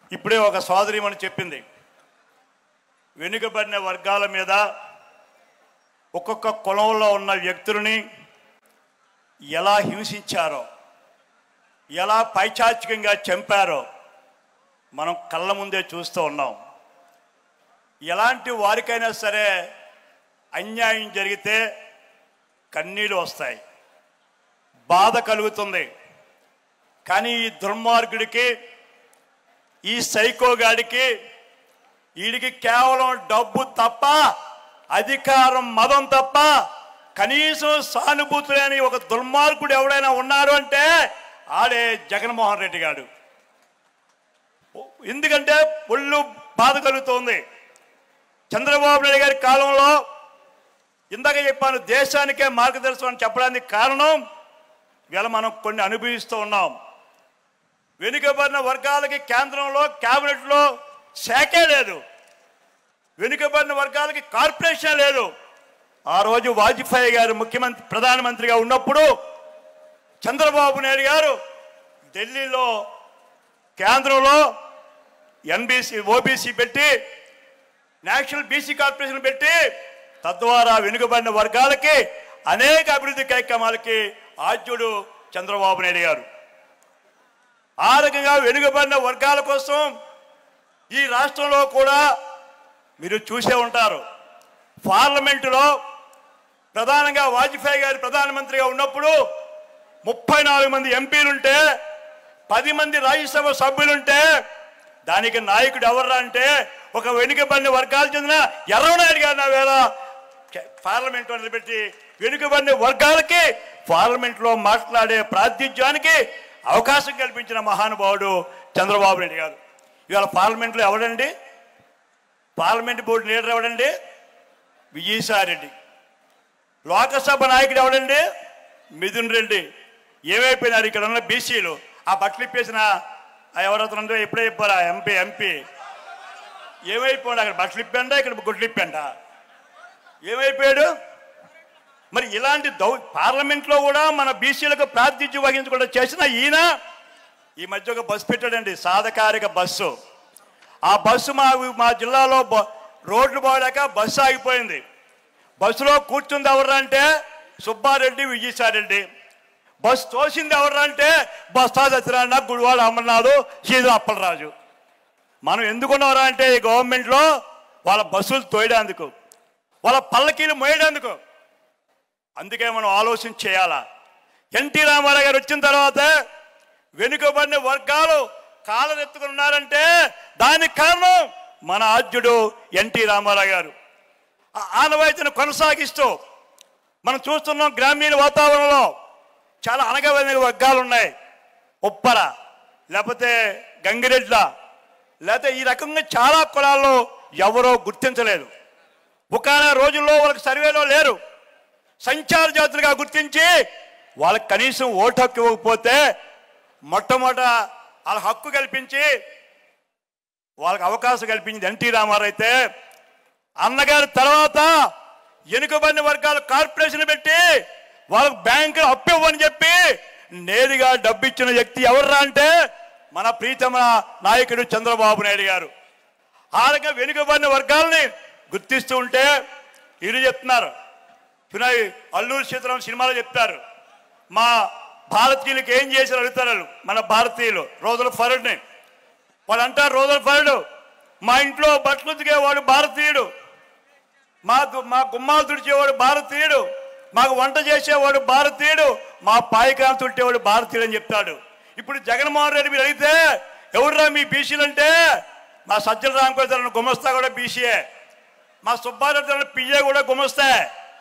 ఇప్పుడే ఒక సోదరిమని చెప్పింది వెనుకబడిన వర్గాల మీద ఒక్కొక్క కులంలో ఉన్న వ్యక్తులని ఎలా హింసించారో ఎలా పైచాచికంగా చంపారో మనం కళ్ళ ముందే చూస్తూ ఉన్నాం ఎలాంటి వారికైనా సరే అన్యాయం జరిగితే కన్నీళ్ళు వస్తాయి బాధ కలుగుతుంది కానీ ఈ దుర్మార్గుడికి ఈ సైకోగాడికి వీడికి కేవలం డబ్బు తప్ప అధికారం మదం తప్ప కనీసం సానుభూతి లేని ఒక దుర్మార్గుడు ఎవడైనా ఉన్నారు అంటే ఆడే జగన్మోహన్ రెడ్డి గారు ఎందుకంటే ఒళ్ళు బాధ కలుగుతోంది చంద్రబాబు నాయుడు గారి కాలంలో ఇందాక చెప్పాను దేశానికే మార్గదర్శనం అని చెప్పడానికి కారణం ఇవాళ మనం కొన్ని అనుభవిస్తూ ఉన్నాం వెనుకబడిన వర్గాలకి కేంద్రంలో క్యాబినెట్లో శాఖే లేదు వెనుకబడిన వర్గాలకి కార్పొరేషన్ లేదు ఆ రోజు వాజ్పేయి గారు ముఖ్యమంత్రి ప్రధానమంత్రిగా ఉన్నప్పుడు చంద్రబాబు నాయుడు గారు ఢిల్లీలో కేంద్రంలో ఎన్బీసీ ఓబీసీ పెట్టి నేషనల్ బీసీ కార్పొరేషన్ పెట్టి తద్వారా వెనుకబడిన వర్గాలకి అనేక అభివృద్ధి కార్యక్రమాలకి ఆద్యుడు చంద్రబాబు నాయుడు గారు ఆ రకంగా వెనుకబడిన వర్గాల కోసం ఈ రాష్ట్రంలో కూడా మీరు చూసే ఉంటారు పార్లమెంటులో ప్రధానంగా వాజ్పేయి గారి ప్రధానమంత్రిగా ఉన్నప్పుడు ముప్పై నాలుగు మంది ఎంపీలుంటే పది మంది రాజ్యసభ సభ్యులుంటే దానికి నాయకుడు ఎవర్రా అంటే ఒక వెనుకబడిన వర్గాలు చెందిన ఎర్రనాయుడు గారు నా వేళ పార్లమెంట్ నిలబెట్టి వెనుకబడిన వర్గాలకి పార్లమెంట్లో మాట్లాడే ప్రాతినిధ్యానికి అవకాశం కల్పించిన మహానుభావుడు చంద్రబాబు నాయుడు గారు ఇవాళ పార్లమెంట్లో ఎవడండి పార్లమెంట్ బోర్డు లీడర్ ఎవడండి విజయసాయి రెడ్డి లోకసభ నాయకుడు ఎవడండి మిథున్ రెడ్డి ఏమైపోయినారు ఇక్కడ ఉన్న బీసీలు ఆ బట్టలు ఇప్పేసిన ఆ ఎవరవుతుందో ఎప్పుడే చెప్పారా ఎంపీ ఎంపీ ఏమైపోయాడు అక్కడ బట్టలు ఇప్పండా ఇక్కడ గుడ్లు ఇప్పండా ఏమైపోయాడు మరి ఇలాంటి దౌ పార్లమెంట్లో కూడా మన బీసీలకు ప్రాతినిధ్యం వహించకుండా చేసిన ఈయన ఈ మధ్య ఒక బస్సు పెట్టాడండి సాధకారిక బస్సు ఆ బస్సు మా మా జిల్లాలో బ- రోడ్లు పోలేక బస్సు ఆగిపోయింది బస్సులో కూర్చుంది ఎవరు అంటే సుబ్బారెడ్డి విజయసాయిరెడ్డి బస్సు తోసింది ఎవరు అంటే బస్తా సత్యనారాయణ గుడివాడ అమర్నాథ్ సీదా అప్పలరాజు మనం ఎందుకున్నారా అంటే ఈ గవర్నమెంట్లో వాళ్ళ బస్సులు తోయడానికి వాళ్ళ పల్లకీలు మోయడానికి అందుకే మనం ఆలోచన చేయాలా ఎన్టీ రామారావు గారు వచ్చిన తర్వాత వెనుకబడిన వర్గాలు కాలరెత్తుకున్నారంటే దానికి కారణం మన ఆద్యుడు ఎన్టీ రామారావు గారు ఆ ఆనవాయితీని కొనసాగిస్తూ మనం చూస్తున్నాం గ్రామీణ వాతావరణంలో చాలా అనగమైన వర్గాలు ఉన్నాయి ఉప్పర లేకపోతే గంగిరెడ్ల లేకపోతే ఈ రకంగా చాలా కులాల్లో ఎవరో గుర్తించలేదు ఒకనొక రోజుల్లో వాళ్ళకి సర్వేలో లేరు సంచార జాతులుగా గుర్తించి వాళ్ళకి కనీసం ఓటు హక్కు ఇవ్వకపోతే మొట్టమొదట వాళ్ళ హక్కు కల్పించి వాళ్ళకి అవకాశం కల్పించింది ఎన్టీ రామారావు అయితే అన్నగారి తర్వాత ఎనుకబడిన వర్గాలు కార్పొరేషన్ పెట్టి వాళ్ళకి బ్యాంకులు అప్పు ఇవ్వని చెప్పి నేరుగా డబ్బు ఇచ్చిన వ్యక్తి ఎవర్రా అంటే మన ప్రీతమ నాయకుడు చంద్రబాబు నాయుడు గారు ఆ రకంగా వెనుకబడిన వర్గాలని గుర్తిస్తూ ఉంటే వీళ్ళు చెప్తున్నారు వినయ్ అల్లూరు సీతారాం సినిమాలో చెప్తారు మా భారతీయులకు ఏం చేశారు అడుగుతారు వాళ్ళు, మన భారతీయులు రోజుల ఫరుడ్ని వాళ్ళు అంటారు రోజుల ఫరుడు మా ఇంట్లో బట్టలు ఉతికేవాడు భారతీయుడు మా దు- మా గుమ్మాలు తుడిచేవాడు భారతీయుడు మాకు వంట చేసేవాడు భారతీయుడు మా పాయకాలు తుట్టేవాడు భారతీయుడు అని చెప్తాడు ఇప్పుడు జగన్మోహన్ రెడ్డి మీరు అడిగితే ఎవరురా మీ బీసీలు అంటే మా సజ్జల రామకోతరణ గుమస్తా కూడా బీసీయే మా సుబ్బారెడ్డి పిఏ కూడా గుమస్తే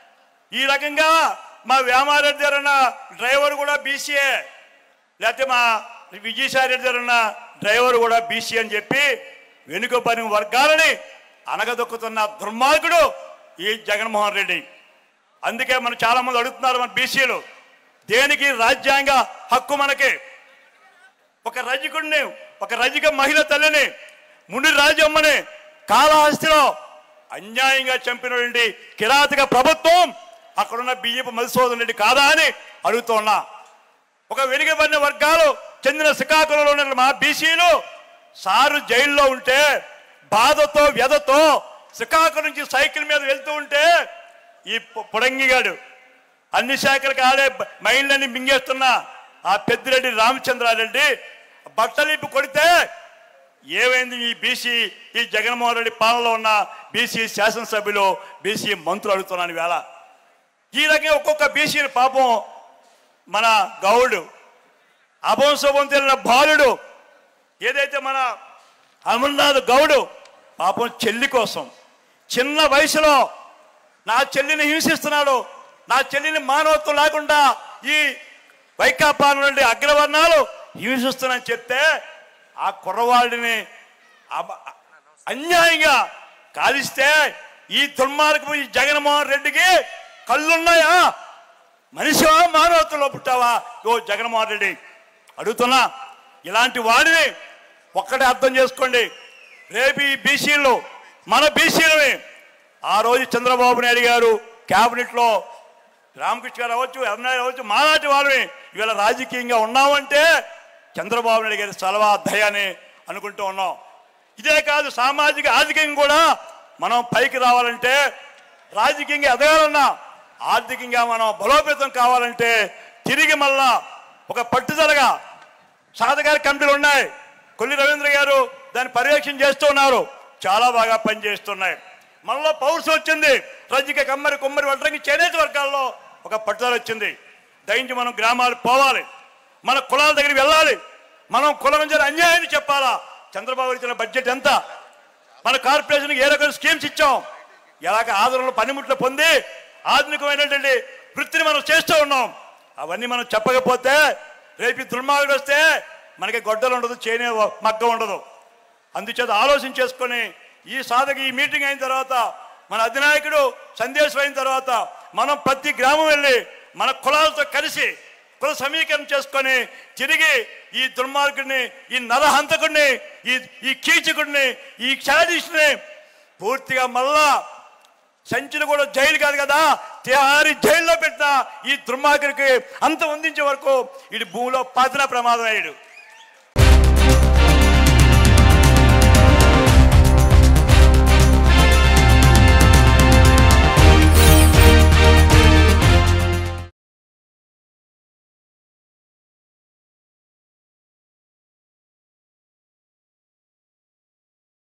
ఈ రకంగా మా వ్యామారెడ్డి గారు ఉన్న డ్రైవర్ కూడా బీసీఏ లేకపోతే మా విజయసాయి రెడ్డి గారు ఉన్న డ్రైవర్ కూడా బీసీ అని చెప్పి వెనుకబడిన వర్గాలని అనగదొక్కుతున్న దుర్మార్గుడు ఈ జగన్మోహన్ రెడ్డి అందుకే మనం చాలా మంది అడుగుతున్నారు మన బీసీలు దేనికి రాజ్యాంగ హక్కు మనకి ఒక రజకుడిని ఒక రజక మహిళ తల్లిని ముని రాజమ్మని కాళహస్తిలో అన్యాయంగా చంపినటువంటి కిరాతక ప్రభుత్వం అక్కడున్న బియ్యపు మధుసూదన్ రెడ్డి కాదా అని అడుగుతున్నా ఒక వెనుకబడిన వర్గాలు చెందిన శ్రీకాకుళంలో ఉన్న మా బీసీలు సారు జైల్లో ఉంటే బాధతో వ్యధతో శ్రీకాకుళం నుంచి సైకిల్ మీద వెళ్తూ ఉంటే ఈ పొ- పొడంగిగాడు అన్ని శాఖలకు ఆడే బ- మైండ్లన్నీ మింగేస్తున్న ఆ పెద్దిరెడ్డి రామచంద్రారెడ్డి బట్టలిప్పి కొడితే ఏమైంది ఈ బీసీ ఈ జగన్మోహన్ రెడ్డి పాలనలో ఉన్న బీసీ శాసనసభ్యులు బీసీ మంత్రులు అడుగుతున్నాను వేళ ఈ రకంగా ఒక్కొక్క బీసీని పాపం మన గౌడు అభంశుభం తెలిసిన బాలుడు ఏదైతే మన అమర్నాథ్ గౌడు పాపం చెల్లి కోసం చిన్న వయసులో నా చెల్లిని హింసిస్తున్నాడు నా చెల్లిని మానవత్వం లేకుండా ఈ వైకాపా నుండి అగ్రవర్ణాలు హింసిస్తున్నాయని చెప్తే ఆ కుర్రవాడిని అబ- అన్యాయంగా కాలిస్తే ఈ దుర్మార్గం ఈ జగన్మోహన్ రెడ్డికి కళ్ళున్నాయా మనిషివా మానవత్వంలో పుట్టావా ఓ జగన్మోహన్ రెడ్డి అడుగుతున్నా ఇలాంటి వాడిని ఒక్కటే అర్థం చేసుకోండి రేపు ఈ బీసీలు మన బీసీలని ఆ రోజు చంద్రబాబు నాయుడు గారు క్యాబినెట్లో రామకృష్ణ గారు అవ్వచ్చు అరుణాయుడు అవ్వచ్చు మాలాంటి వారిని ఇవాళ రాజకీయంగా ఉన్నామంటే చంద్రబాబు నాయుడు గారి సలవా దయాన్ని అనుకుంటూ ఉన్నాం ఇదే కాదు సామాజిక ఆర్థికంగా కూడా మనం పైకి రావాలంటే రాజకీయంగా ఎదగాలన్నా ఆర్థికంగా మనం బలోపేతం కావాలంటే తిరిగి మళ్ళా ఒక పట్టుదలగా సాధకారి కమిటీలు ఉన్నాయి కొల్లి రవీంద్ర గారు దాన్ని పర్యవేక్షణ చేస్తూ ఉన్నారు చాలా బాగా పనిచేస్తున్నాయి మనలో పౌరుషం వచ్చింది రజిక కమ్మరి కుమ్మరి వడ్రంగి చేనేత వర్గాల్లో ఒక పట్టుదల వచ్చింది దయించి మనం గ్రామాలు పోవాలి మన కులాల దగ్గరికి వెళ్ళాలి మనం కులం జరిగిన అన్యాయాన్ని చెప్పాలా చంద్రబాబు ఇచ్చిన బడ్జెట్ ఎంత మన కార్పొరేషన్కి ఏ రకమైన స్కీమ్స్ ఇచ్చాం ఎలాగ ఆదరణలు పనిముట్లు పొంది ఆధునికమైనటువంటి వృత్తిని మనం చేస్తూ ఉన్నాం అవన్నీ మనం చెప్పకపోతే రేపు ఈ దుర్మార్గుడు వస్తే మనకి గొడ్డలు ఉండదు చేనే మగ్గ ఉండదు అందుచేత ఆలోచన చేసుకొని ఈ సాధక ఈ మీటింగ్ అయిన తర్వాత మన అధినాయకుడు సందేశం అయిన తర్వాత మనం ప్రతి గ్రామం వెళ్ళి మన కులాలతో కలిసి కుల సమీకరణ చేసుకొని తిరిగి ఈ దుర్మార్గుడిని ఈ నరహంతకుడిని ఈ ఈ కీచకుడిని ఈ క్షాదీష్ని పూర్తిగా మళ్ళా సంచులు కూడా జైలు కాదు కదా తిహారి జైల్లో పెట్టిన ఈ దుర్మార్గుడికి అంత వందించే వరకు ఇది భూమిలో పాతిన ప్రమాదం అయ్యాడు